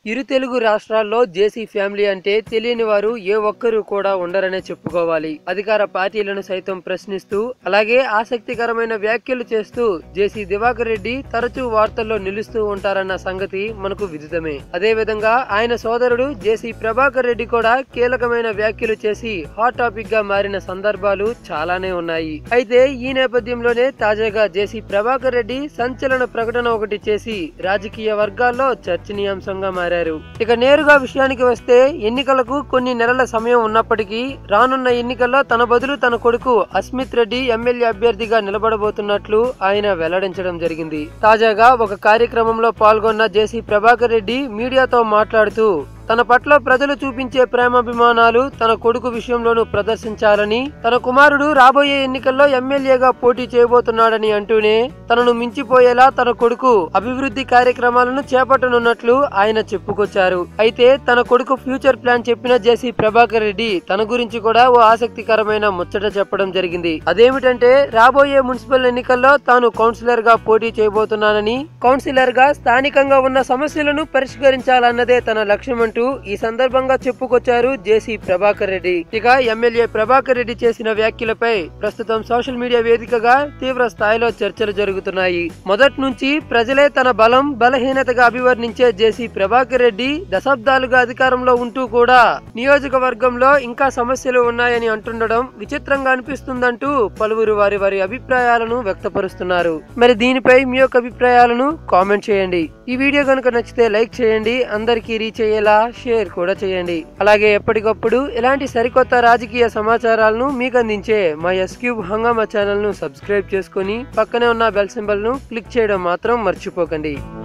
ఇరు తెలుగు రాష్ట్రాల్లో జేసీ ఫ్యామిలీ అంటే తెలియని వారు ఏ ఒక్కరూ కూడా ఉండరనే చెప్పుకోవాలి అధికార పార్టీలను సైతం ప్రశ్నిస్తూ అలాగే ఆసక్తికరమైన వ్యాఖ్యలు చేస్తూ జేసీ దివాకర్ రెడ్డి తరచూ వార్తల్లో నిలుస్తూ ఉంటారన్న సంగతి మనకు విదితమే అదే విధంగా ఆయన సోదరుడు జేసీ ప్రభాకర్ రెడ్డి కూడా కీలకమైన వ్యాఖ్యలు చేసి హాట్ టాపిక్ గా మారిన సందర్భాలు చాలానే ఉన్నాయి అయితే ఈ నేపథ్యంలోనే తాజాగా జేసీ ప్రభాకర్ రెడ్డి సంచలన ప్రకటన ఒకటి చేసి రాజకీయ వర్గాల్లో చర్చనీయాంశంగా మారారు ఇక నేరుగా విషయానికి వస్తే ఎన్నికలకు కొన్ని నెలల సమయం ఉన్నప్పటికీ రానున్న ఎన్నికల్లో తన బదులు తన కొడుకు అస్మిత్ రెడ్డి ఎమ్మెల్యే అభ్యర్థిగా నిలబడబోతున్నట్లు ఆయన వెల్లడించడం జరిగింది తాజాగా ఒక కార్యక్రమంలో పాల్గొన్న జేసీ ప్రభాకర్ రెడ్డి మీడియాతో మాట్లాడుతూ తన పట్ల ప్రజలు చూపించే ప్రేమాభిమానాలు తన కొడుకు విషయంలోనూ ప్రదర్శించాలని తన కుమారుడు రాబోయే ఎన్నికల్లో ఎమ్మెల్యేగా పోటీ చేయబోతున్నాడని అంటూనే తనను మించిపోయేలా తన కొడుకు అభివృద్ధి కార్యక్రమాలను చేపట్టనున్నట్లు ఆయన చెప్పుకొచ్చారు అయితే తన కొడుకు ఫ్యూచర్ ప్లాన్ చెప్పిన జేసీ ప్రభాకర్ రెడ్డి తన గురించి కూడా ఓ ఆసక్తికరమైన ముచ్చట చెప్పడం జరిగింది అదేమిటంటే రాబోయే మున్సిపల్ ఎన్నికల్లో తాను కౌన్సిలర్ గా పోటీ చేయబోతున్నానని కౌన్సిలర్ గా స్థానికంగా ఉన్న సమస్యలను పరిష్కరించాలన్నదే తన లక్ష్యం అంటూ ఈ సందర్భంగా చెప్పుకొచ్చారు జేసీ ప్రభాకర్ రెడ్డి ఇక ఎమ్మెల్యే ప్రభాకర్ రెడ్డి చేసిన వ్యాఖ్యలపై ప్రస్తుతం సోషల్ మీడియా వేదికగా తీవ్ర స్థాయిలో చర్చలు జరుగుతున్నాయి మొదటి నుంచి ప్రజలే తన బలం బలహీనతగా అభివర్ణించే జేసీ ప్రభాకర్ రెడ్డి దశాబ్దాలుగా అధికారంలో ఉంటూ కూడా నియోజకవర్గంలో ఇంకా సమస్యలు ఉన్నాయని అంటుండడం విచిత్రంగా అనిపిస్తుందంటూ పలువురు వారి వారి అభిప్రాయాలను వ్యక్తపరుస్తున్నారు మరి దీనిపై మీ యొక్క అభిప్రాయాలను కామెంట్ చేయండి ఈ వీడియో కనుక నచ్చితే లైక్ చేయండి అందరికీ రీచ్ అయ్యేలా షేర్ కూడా చేయండి అలాగే ఎప్పటికప్పుడు ఇలాంటి సరికొత్త రాజకీయ సమాచారాలను మీకు అందించే మా ఎస్క్యూబ్ హంగామా ఛానల్ ను సబ్స్క్రైబ్ చేసుకొని పక్కనే ఉన్న బెల్ సింబల్ ను క్లిక్ చేయడం మాత్రం మర్చిపోకండి